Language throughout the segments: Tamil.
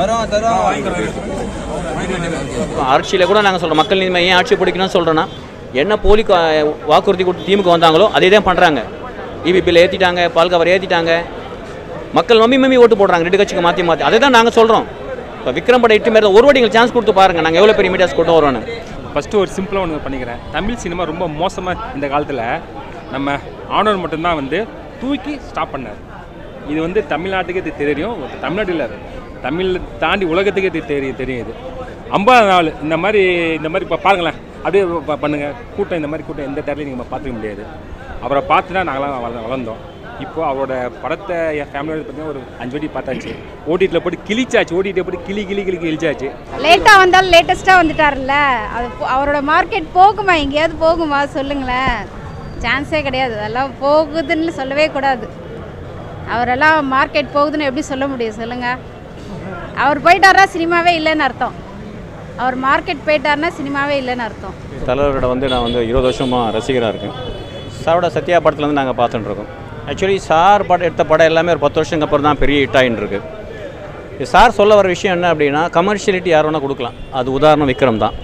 ஆட்சியில் கூட நாங்கள் சொல்கிறோம் மக்கள் நீதி ஏன் ஆட்சி பிடிக்கணும்னு சொல்கிறோன்னா என்ன போலி கா- வாக்குறுதி கொடுத்து திமுக வந்தாங்களோ அதே தான் பண்ணுறாங்க இபி பில் ஏற்றிட்டாங்க பால் கவர் ஏற்றிட்டாங்க மக்கள் மம்மி மம்மி ஓட்டு போடுறாங்க ரெண்டு கட்சிக்கு மாற்றி மாற்றி அதை தான் நாங்கள் சொல்கிறோம் இப்போ விக்ரம் படம் இட்டு மாரி ஒரு வாட்டி எங்களுக்கு சான்ஸ் கொடுத்து பாருங்கள் நாங்கள் எவ்வளோ பெரிய மீடியாஸ் கொண்டு வரோன்னு ஃபஸ்ட்டு ஒரு சிம்பிளாக ஒன்று பண்ணிக்கிறேன் தமிழ் சினிமா ரொம்ப மோசமாக இந்த காலத்தில் நம்ம ஆனவர் மட்டும்தான் வந்து தூக்கி ஸ்டாப் பண்ணார் இது வந்து தமிழ்நாட்டுக்கே இது தெரியும் தமிழ்நாடு இல்லை தமிழ் தாண்டி உலகத்துக்கே இது தெரியும் தெரியும் இது ஐம்பது நாள் இந்த மாதிரி இந்த மாதிரி இப்போ பாருங்களேன் அப்படியே ப- பண்ணுங்க கூட்டம் இந்த மாதிரி கூட்டம் எந்த தேர்லையும் நீங்கள் பார்த்துக்க முடியாது அவரை பார்த்து தான் நாங்களாம் வள வளர்ந்தோம் இப்போ அவரோட படத்தை என் ஃபேமிலியோட பார்த்தீங்கன்னா ஒரு அஞ்சு வாட்டி பார்த்தாச்சு ஓடிடியில் போட்டு கிழிச்சாச்சு ஓடிடியில் போட்டு கிளி கிளி கிளி கிழிச்சாச்சு லேட்டாக வந்தாலும் லேட்டஸ்ட்டாக வந்துட்டார்ல அது போ- அவரோட மார்க்கெட் போகுமா எங்கேயாவது போகுமா சொல்லுங்களேன் சான்ஸே கிடையாது அதெல்லாம் போகுதுன்னு சொல்லவே கூடாது அவரெல்லாம் மார்க்கெட் போகுதுன்னு எப்படி சொல்ல முடியும் சொல்லுங்க அவர் போயிட்டாரா சினிமாவே இல்லைன்னு அர்த்தம் அவர் மார்க்கெட் போயிட்டாருன்னா சினிமாவே இல்லைன்னு அர்த்தம் தலைவரோட வந்து நான் வந்து இருபது வருஷமாக ரசிகராக இருக்கேன் சாரோட சத்யா படத்துலேருந்து நாங்கள் பார்த்துட்டு இருக்கோம் ஆக்சுவலி சார் படம் எடுத்த படம் எல்லாமே ஒரு பத்து வருஷத்துக்கு அப்புறம் தான் பெரிய ஹிட் ஆகின்னு இருக்கு இது சார் சொல்ல வர விஷயம் என்ன அப்படின்னா கமர்ஷியலிட்டி யார் வேணால் கொடுக்கலாம் அது உதாரணம் விக்ரம் தான்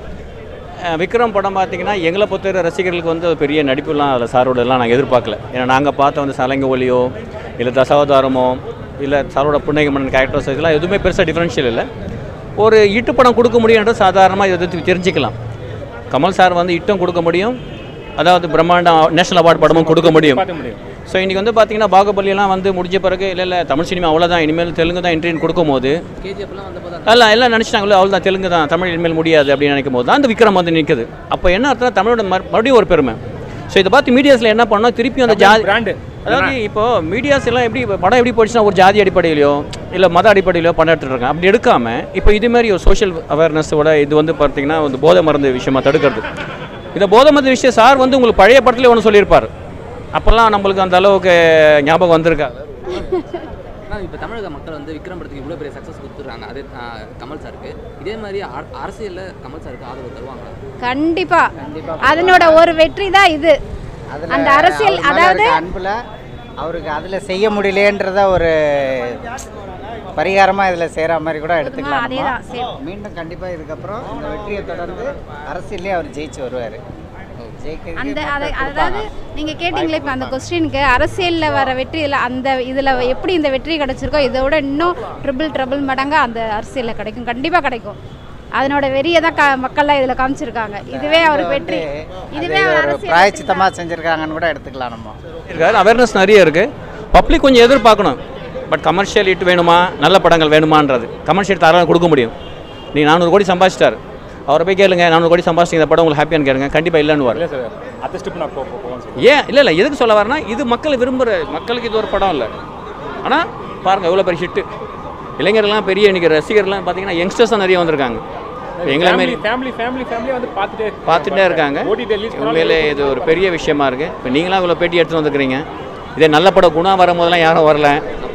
அஹ் விக்ரம் படம் பார்த்தீங்கன்னா எங்களை பொறுத்தவரை ரசிகர்களுக்கு வந்து ஒரு பெரிய நடிப்புலாம் அதில் சாரோட எல்லாம் நாங்கள் எதிர்பார்க்கல ஏன்னா நாங்கள் பார்த்த வந்து சலங்க ஒலியோ இல்லை தசாவதாரமோ இல்லை சாரோட புன்னகை மன்னன் கேரக்டர்ஸ் இதெல்லாம் எதுவுமே பெருசாக டிஃப்ரென்ஷியல் இல்லை ஒரு இட்டு படம் கொடுக்க முடியுன்றது சாதாரணமாக இதை பத்தி தெரிஞ்சுக்கலாம் கமல் சார் வந்து இட்டும் கொடுக்க முடியும் அதாவது பிரம்மாண்டம் நேஷனல் அவார்டு படமும் கொடுக்க முடியும் பார்க்க முடியும் ஸோ இன்றைக்கி வந்து பார்த்தீங்கன்னா பாகுபலியெல்லாம் வந்து முடிஞ்ச பிறகு இல்லை இல்லை தமிழ் சினிமா அவ்வளோதான் இனிமேல் தெலுங்கு தான் என்ட்ரின்னு கொடுக்கும்போது எல்லாம் எல்லாம் நினச்சிட்டாங்களோ அவ்வளோ தான் தெலுங்கு தான் தமிழ் இனிமேல் முடியாது அப்படின்னு நினைக்கும் போது தான் அந்த விக்ரம் வந்து நிற்குது அப்போ என்ன அர்த்தம் தமிழோட மறு- மறுபடியும் ஒரு பெருமை ஸோ இதை பார்த்து மீடியாஸில் என்ன பண்ணோம் திருப்பி அந்த ஜாதி பிராண்டு அதாவது இப்போ மீடியாஸ் எல்லாம் எப்படி இப்ப படம் எப்படி போயிடுச்சுன்னா ஒரு ஜாதி அடிப்படையிலையோ இல்லை மத அடிப்படையிலையோ படம் எடுத்துட்டு இருக்காங்க அப்படி எடுக்காம இப்போ இது மாதிரி ஒரு சோஷியல் அவேர்னஸோட இது வந்து பார்த்தீங்கன்னா வந்து போதை மருந்து விஷயமா தடுக்கிறது இந்த போதை மருந்து விஷயம் சார் வந்து உங்களுக்கு பழைய படத்துல ஒன்று சொல்லியிருப்பார் அப்போல்லாம் நம்மளுக்கு அந்த அளவுக்கு ஞாபகம் வந்திருக்கா ஆனால் இப்போ தமிழக மக்கள் வந்து விக்ரம் படத்துக்கு இவ்வளோ பெரிய சக்ஸஸ் கொடுத்துருக்காங்க அதே ஆஹ், கமல் சாருக்கு இதே மாதிரி அர- அரசியல்ல கமல் சாருக்கு ஆதரவு தருவாங்களா கண்டிப்பா அதனோட ஒரு வெற்றி தான் இது அந்த அரசியல் அதாவது அன்புல அவருக்கு அதுல செய்ய முடியலன்றத ஒரு பரிகாரமா இதுல செய்யற மாதிரி கூட எடுத்துக்கலாம் அதேதான், நம்ம. same. மீண்டும் கண்டிப்பா இதுக்கப்புறம் இந்த வெற்றியை தொடர்ந்து அரசியலே அவர் ஜெயிச்சு வருவாரு ஜெயிக்கிறதுக்கு அந்த மக்கள் அதை கொடுப்பாங்க. அதாவது நீங்க கேட்டீங்களே இப்போ அந்த கொஸ்டினுக்கு அரசியல்ல வர வெற்றி இல்ல அந்த இதுல எப்படி இந்த வெற்றி கிடைச்சிருக்கோ இதை விட இன்னும் ட்ரிபிள் ட்ரிபிள் மடங்கா அந்த அரசியல்ல கிடைக்கும் கண்டிப்பா கிடைக்கும் அதனோட வெறியை தான் க மக்கள்லாம் இதுல காமிச்சிருக்காங்க இதுவே அவருக்கு வெற்றி இதுவே அது அவர் ஒரு அரசியல் பிராயச்சித்தமா செஞ்சிருக்காங்கன்னு கூட எடுத்துக்கலாம் நம்ம இருக்காரு அவேர்னஸ் நிறைய இருக்குது பப்ளிக் கொஞ்சம் எதிர்பார்க்கணும் பட் கமர்ஷியல் ஹிட் வேணுமா நல்ல படங்கள் வேணுமான்றது கமர்ஷியல் தாராளம் கொடுக்க முடியும் நீ நானூறு கோடி சம்பாதிச்சிட்டார் அவரை போய் கேளுங்க நானூறு கோடி சம்பாதிச்சிங்க இந்த படம் உங்களுக்கு ஹாப்பியான்னு கேளுங்க கண்டிப்பாக இல்லைன்னு இல்லை சார் அடுத்த ஸ்டெப் நான் போ- போ- போகலாம்னு சொல்லி ஏன் இல்லை இல்லை எதுக்கு சொல்ல வரேன்னா இது மக்கள் விரும்புகிற மக்களுக்கு இது ஒரு படம் இல்லை ஆனால் பாருங்கள் எவ்வளோ பெரிய ஹிட்டு இளைஞர்கள்லாம் பெரிய இன்னைக்கு ரசிகர்லாம் பார்த்தீங்கன்னா யங்ஸ்டர்ஸ் தான் நிறைய வந்திருக்காங்க எங்களை மாரி ஃபேமிலி ஃபேமிலி ஃபேமிலி வந்து பார்த்துட்டே பார்த்துட்டே இருக்காங்க ஓடிடி ரிலீஸ் உண்மையிலே இது ஒரு பெரிய விஷயமா இருக்குது இப்போ நீங்களாம் இவ்வளோ பேட்டி எடுத்துட்டு வந்துருக்கிறீங்க இதே நல்ல படம் குணா வரும்போதெல்லாம் யாரும் வரல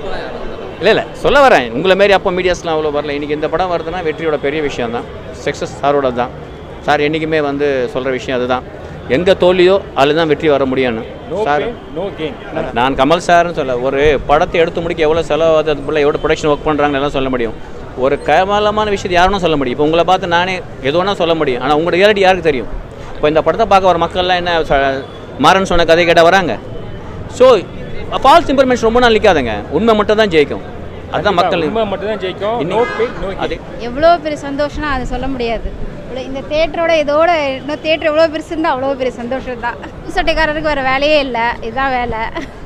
இல்லை இல்லை சொல்ல வரேன் உங்களை மாரி அப்போ மீடியாஸ்லாம் அவ்வளோ வரல இன்றைக்கி இந்த படம் வருதுன்னா வெற்றியோட பெரிய விஷயம் தான் சக்ஸஸ் சாரோட தான் சார் என்றைக்குமே வந்து சொல்கிற விஷயம் அதுதான் எங்கே தோல்வியோ அதில் தான் வெற்றி வர முடியும்னு நோ சார் நோ கெயின் நான் கமல் சார்னு சொல்ல ஒரு படத்தை எடுத்து முடிக்க எவ்வளோ செலவாகுது அதுக்குள்ள எவ்வளோ ப்ரொடக்ஷன் ஒர்க் பண்ணுறாங்கன்னு எல்லாம் சொல்ல முடியும் ஒரு கேவலமான விஷயத்தை யாரும் சொல்ல முடியும் இப்போ உங்களை பார்த்து நானே எது வேணால் சொல்ல முடியும் ஆனால் உங்களோட ரியாலிட்டி யாருக்கு தெரியும் இப்போ இந்த படத்தை பார்க்க வர மக்கள்லாம் என்ன ச- மாறன் சொன்ன கதை கேட்டால் வராங்க ஸோ ஃபால்ஸ் இன்ஃபர்மேஷன் ரொம்ப நாள் நிற்காதுங்க உண்மை மட்டும் தான் ஜெயிக்கும் அதுதான் மக்கள் உண்மை மட்டும் தான் ஜெயிக்கும் நோ இன்னைக்கு- பெயின் நோ அது எவ்வளோ பெரிய சந்தோஷம்னா அது சொல்ல முடியாது இவ்வளோ இந்த தேட்டரோட இதோட இன்னும் தேட்டர் எவ்வளோ பெருசு இருந்தால் அவ்வளோ பெரிய சந்தோஷம் தான் சட்டைக்காரருக்கு வேறு வேலையே இல்லை இதுதான் வேலை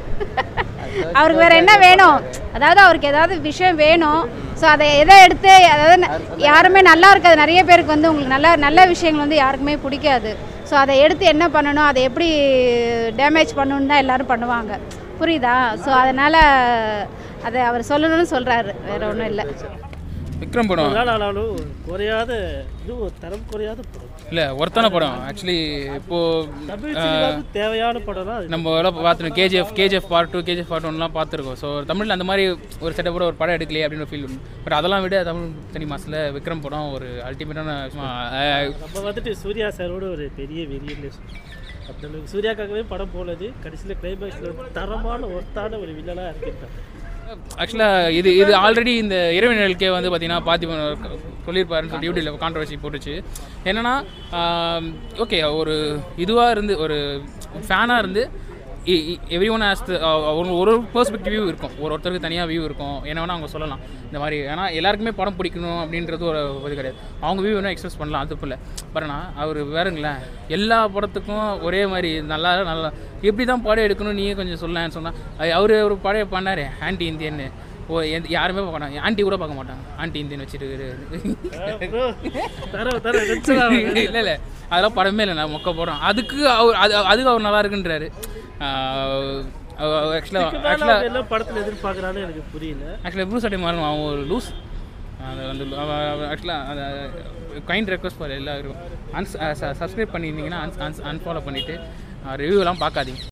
அவருக்கு வேற என்ன வேணும் அதாவது அவருக்கு ஏதாவது விஷயம் வேணும் ஸோ அதை எதை எடுத்து அதாவது ந- யாருமே நல்லா இருக்காது நிறைய பேருக்கு வந்து உங்களுக்கு நல்ல நல்ல விஷயங்கள் வந்து யாருக்குமே பிடிக்காது ஸோ அதை எடுத்து என்ன பண்ணணும் அதை எப்படி டேமேஜ் பண்ணணும்னு தான் எல்லாரும் பண்ணுவாங்க புரியுதா ஸோ அதனால் அதை அவர் சொல்லணும்னு சொல்கிறாரு வேற ஒன்றும் இல்லை விக்ரம் படம் நாள் ஆனாலும் குறையாத இது ஒரு தரம் குறையாத படம் இல்லை ஒருத்தான படம் ஆக்சுவலி இப்போது தமிழ் சினிமாவுக்கு தேவையான படம்னா அது. நம்ம எல்லாம் பார்த்துருக்கோம் KGF KGF part two KGF part ஒன்லாம் பார்த்துருக்கோம் ஸோ தமிழில் அந்த மாதிரி ஒரு செட்டப்போட ஒரு படம் எடுக்கலையே அப்படின்னு ஃபீல் பட் அதெல்லாம் விட தமிழ் தனி மாசில் விக்ரம் படம் ஒரு அல்டிமேட்டான நம்ம வந்துட்டு சூர்யா சாரோட ஒரு பெரிய வெறியன்னு அந்த அளவுக்கு சூர்யாக்காகவே படம் போனது கடைசியில் கிளைமேக்ஸில் வந்து தரமான ஒர்த்தான ஒரு வில்லனாக இருக்கின்றான் ஆக்சுவலாக இது இது ஆல்ரெடி இந்த இறைவனர்களுக்கே வந்து பார்த்தீங்கன்னா பார்த்திபன் சொல்லியிருப்பாருன்னு சொல்லி யூடியூப்ல கான்ட்ரவர்சி போட்டுச்சு என்னன்னா ஓகே ஒரு இதுவாக இருந்து ஒரு ஃபேனாக இருந்து எவ்ரி ஒன் ஹேஸ் ஒரு ஒரு பெர்ஸ்பெக்டிவ் வியூ இருக்கும் ஒரு ஒருத்தருக்கு தனியாக வியூ இருக்கும் என்ன வேணால் அவங்க சொல்லலாம் இந்த மாதிரி ஏன்னா எல்லாருக்குமே படம் பிடிக்கணும் அப்படின்றது ஒரு இது கிடையாது அவங்க வியூ வேணால் எக்ஸ்பிரஸ் பண்ணலாம் அது இல்லை பட் ஆனால் அவர் வேறுங்களேன் எல்லா படத்துக்கும் ஒரே மாதிரி நல்லா நல்லா எப்படி தான் படம் எடுக்கணும் நீயே கொஞ்சம் சொல்லலான்னு சொன்னால் அவர் ஒரு படம் பண்ணார் ஆன்டி இந்தியன்னு ஓ எந்த யாருமே பார்க்க மாட்டாங்க ஆன்டி கூட பார்க்க மாட்டாங்க ஆன்டி இந்தியன் வச்சுட்டு ப்ரோ தர தர டென்ஷன் இல்லை இல்லை அதெல்லாம் படமே இல்லை நான் மொக்க படம் அதுக்கு அவர் அது அதுக்கு அவர் நல்லா இருக்குன்றாரு ஆக்சுவலாக ஆக்சுவலாக எல்லாம் படத்தில் எதிர்பார்க்குறான்னு எனக்கு புரியல ஆக்சுவலாக ப்ளூ சட்டை மாறணும் அவன் ஒரு லூஸ் அது வந்து ஆக்சுவலாக அந்த கைண்ட் ரெக்வஸ்ட் ஃபார் எல்லாருக்கும் அன்ஸ் சப்ஸ்கிரைப் பண்ணியிருந்தீங்கன்னா அன்ஸ் அன்ஸ் அன்ஃபாலோ பண்ணிவிட்டு ரிவ்யூலாம் பார்க்காதீங்க